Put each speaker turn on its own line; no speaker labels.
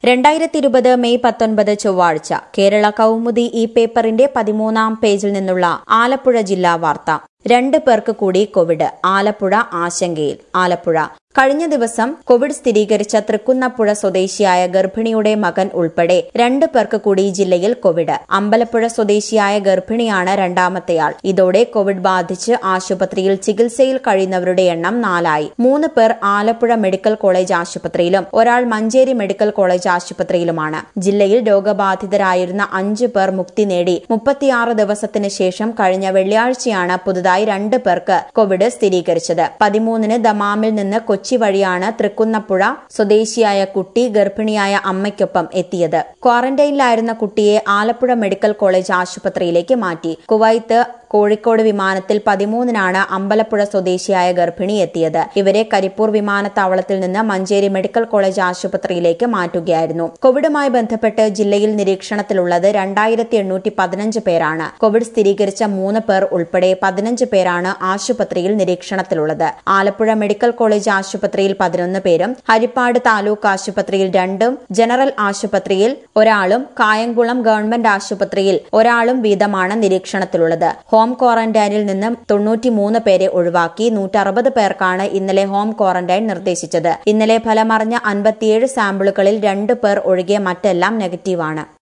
രണ്ടായിരത്തി ഇരുപത് മെയ് പത്തൊൻപത് ചൊവ്വാഴ്ച കേരള കൗമുദി ഈ പേപ്പറിന്റെ പതിമൂന്നാം പേജിൽ നിന്നുള്ള ആലപ്പുഴ ജില്ലാ വാർത്ത രണ്ട് പേർക്ക് കൂടി കോവിഡ് ആലപ്പുഴ ആശങ്കയിൽ ആലപ്പുഴ കഴിഞ്ഞ ദിവസം കോവിഡ് സ്ഥിരീകരിച്ച തൃക്കുന്നപ്പുഴ സ്വദേശിയായ ഗർഭിണിയുടെ മകൻ ഉൾപ്പെടെ രണ്ട് പേർക്ക് കൂടി ജില്ലയിൽ കോവിഡ് അമ്പലപ്പുഴ സ്വദേശിയായ ഗർഭിണിയാണ് രണ്ടാമത്തെയാൾ ഇതോടെ കോവിഡ് ബാധിച്ച് ആശുപത്രിയിൽ ചികിത്സയിൽ കഴിയുന്നവരുടെ എണ്ണം നാലായി മൂന്ന് പേർ ആലപ്പുഴ മെഡിക്കൽ കോളേജ് ആശുപത്രിയിലും ഒരാൾ മഞ്ചേരി മെഡിക്കൽ കോളേജ് ആശുപത്രിയിലുമാണ് ജില്ലയിൽ രോഗബാധിതരായിരുന്ന അഞ്ചു പേർ മുക്തി നേടി മുപ്പത്തിയാറ് ദിവസത്തിന് ശേഷം കഴിഞ്ഞ വെള്ളിയാഴ്ചയാണ് പുതുതായി രണ്ട് പേർക്ക് കോവിഡ് സ്ഥിരീകരിച്ചത് പതിമൂന്നിന് ദമാമിൽ നിന്ന് കൊച്ചി വഴിയാണ് തൃക്കുന്നപ്പുഴ സ്വദേശിയായ കുട്ടി ഗർഭിണിയായ അമ്മയ്ക്കൊപ്പം എത്തിയത് ക്വാറന്റൈനിലായിരുന്ന കുട്ടിയെ ആലപ്പുഴ മെഡിക്കൽ കോളേജ് ആശുപത്രിയിലേക്ക് മാറ്റി കുവൈത്ത് കോഴിക്കോട് വിമാനത്തിൽ പതിമൂന്നിനാണ് അമ്പലപ്പുഴ സ്വദേശിയായ ഗർഭിണി എത്തിയത് ഇവരെ കരിപ്പൂർ വിമാനത്താവളത്തിൽ നിന്ന് മഞ്ചേരി മെഡിക്കൽ കോളേജ് ആശുപത്രിയിലേക്ക് മാറ്റുകയായിരുന്നു കോവിഡുമായി ബന്ധപ്പെട്ട് ജില്ലയിൽ നിരീക്ഷണത്തിലുള്ളത് രണ്ടായിരത്തി എണ്ണൂറ്റി പതിനഞ്ച് പേരാണ് കോവിഡ് സ്ഥിരീകരിച്ച മൂന്ന് പേർ ഉൾപ്പെടെ പതിനഞ്ച് പേരാണ് ആശുപത്രിയിൽ നിരീക്ഷണത്തിലുള്ളത് ആലപ്പുഴ മെഡിക്കൽ കോളേജ് ആശുപത്രിയിൽ പതിനൊന്ന് പേരും ഹരിപ്പാട് താലൂക്ക് ആശുപത്രിയിൽ രണ്ടും ജനറൽ ആശുപത്രിയിൽ ഒരാളും കായംകുളം ഗവൺമെന്റ് ആശുപത്രിയിൽ ഒരാളും വീതമാണ് നിരീക്ഷണത്തിലുള്ളത് ഹോം ക്വാറന്റൈനിൽ നിന്ന് തൊണ്ണൂറ്റിമൂന്ന് പേരെ ഒഴിവാക്കി നൂറ്ററുപത് പേർക്കാണ് ഇന്നലെ ഹോം ക്വാറന്റൈൻ നിർദ്ദേശിച്ചത് ഇന്നലെ ഫലമറിഞ്ഞ അൻപത്തിയേഴ് സാമ്പിളുകളിൽ രണ്ട് പേർ ഒഴികെ മറ്റെല്ലാം നെഗറ്റീവാണ്